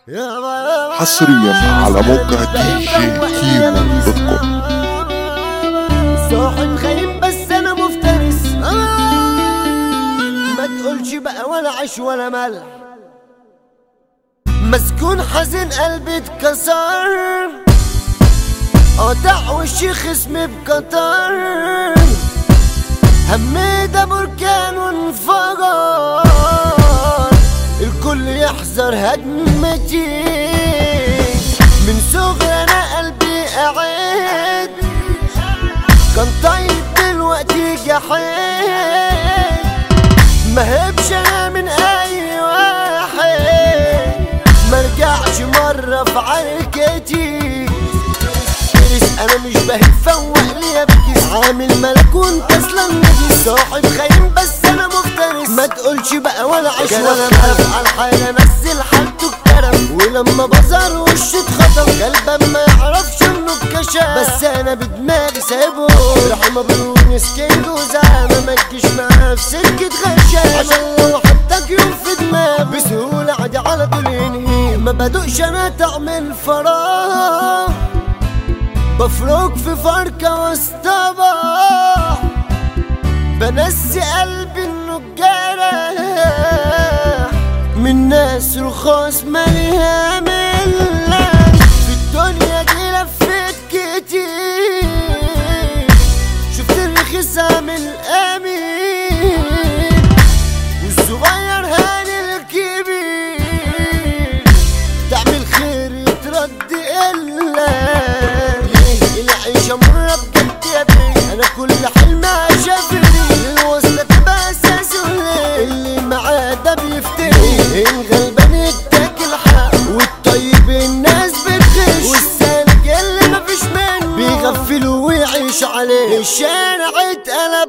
حصريا على موقع دي جي كيمو دوت كوم صاحب خاين بس انا مفترس ما تقولش بقى ولا عيش ولا ملح مسكون حزين قلبي اتكسر قطع وشي خصمي بقطر همي ده بركان وانفجر الكل يحذر هجمتي من صغري انا قلبي قاعد كان طيب دلوقتي جحيم ما هبش انا من اي واحد مرجعش مرة في عركتي فارس انا مش بهب فوق لي ابكي عامل ملك وانت اصلا نجي صاحب خاين بس انا مفترس ما تقولش بقى ولا عيش ولا ملف على الحالة نزل حالته الكرم ولما بظهر وشه اتخطف قلبه ما يعرفش انه اتكشف بس انا بدماغي سايبه راح مبروك سكين وزعامة ما تجيش معاه في سكة غشاش عشان لو حطك يوم في دماغي بسهولة عادي على طول ينهي ما بدوقش انا تعمل فراغ بفرك في فركة واصطبح بنسي قلبي انه الجرح من ناس رخاص مالها ملة في الدنيا دي لفيت كتير شفت الرخيص عامل امين والصغير هاني الكبير تعمل خير يترد الا ليه العيشة مرة بجد يا بيه انا كل حلم عشافري الوصلة تبقى اساسي وليه اللي معاه ده بيفتري الغلبان يتاكل حق والطيب الناس بتغش والسالك اللي مفيش منه بيغفلوا ويعيش عليه الشارع اتقلب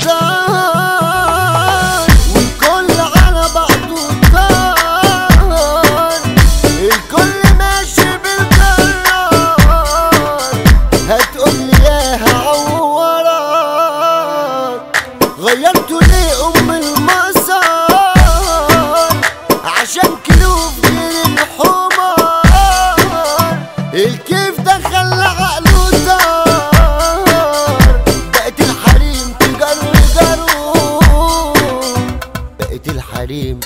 مطار والكل على بعضه طار الكل ماشي بالقرار هتقولي يا هعورك غيرتوا ليه ام المسار عشان كيلو في جيل الحمار الكيف ده خلى عقله طار بقت الحريم تجرجروا بقت الحريم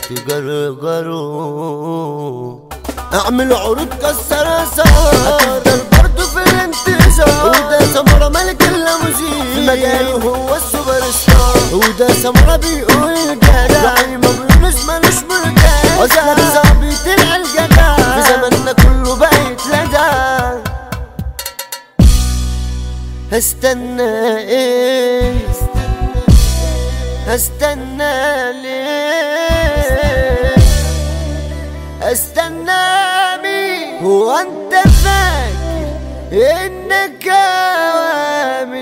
تجرجروا اعمل عروض كسر اسعار هتفضل برضه في الانتظار وده سمرة ملك الليموزين في مجاله هو السوبر ستار وده سمرة بيقول الجدع يعني ما بيقولوش مالوش مرجع اصلا صاحبي طلع الجدع في زماننا كله بقى يتلدع هستنى ايه هستنى ليه استنى مين هو انت فاكر انك عامل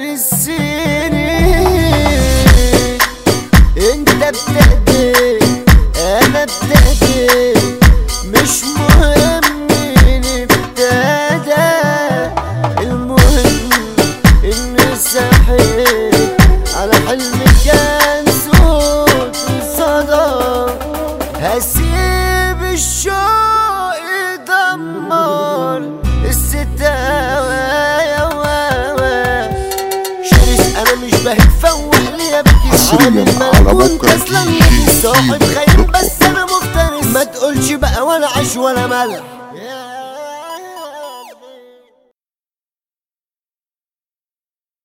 السنين انت بتهدي انا بتهدي مش مهم مين ابتدى المهم اني صحيت على حلم كان صوت صدى هسيب الشوق يدمر الستاوى يا واوا شرس انا مش بهب فوق لي ابكي حصرياً عامل على ملكون موقع اصلا دي جي صاحب كيمو خاين بس انا مفترس ما تقولش بقى ولا عيش ولا ملح